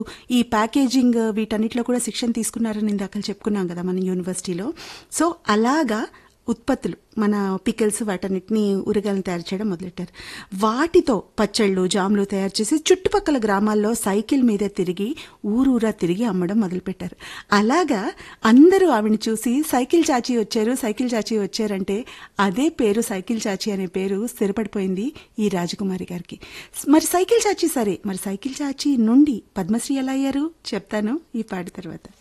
ఈ ప్యాకేజింగ్ వీటన్నిటిలో కూడా శిక్షణ తీసుకున్నారని ఇందాక చెప్పుకున్నాం కదా మన యూనివర్సిటీలో సో అలాగా ఉత్పత్తులు మన పికిల్స్ వాటన్నిటిని ఊరగాయలను తయారు చేయడం మొదలెట్టారు వాటితో పచ్చళ్ళు జాములు తయారు చేసి చుట్టుపక్కల గ్రామాల్లో సైకిల్ మీదే తిరిగి ఊరూరా తిరిగి అమ్మడం మొదలుపెట్టారు అలాగా అందరూ ఆవిడని చూసి సైకిల్ చాచి వచ్చారు సైకిల్ చాచి వచ్చారంటే అదే పేరు సైకిల్ చాచి అనే పేరు స్థిరపడిపోయింది ఈ రాజకుమారి గారికి మరి సైకిల్ చాచి సరే మరి సైకిల్ చాచి నుండి పద్మశ్రీ ఎలా అయ్యారు చెప్తాను ఈ పాట తర్వాత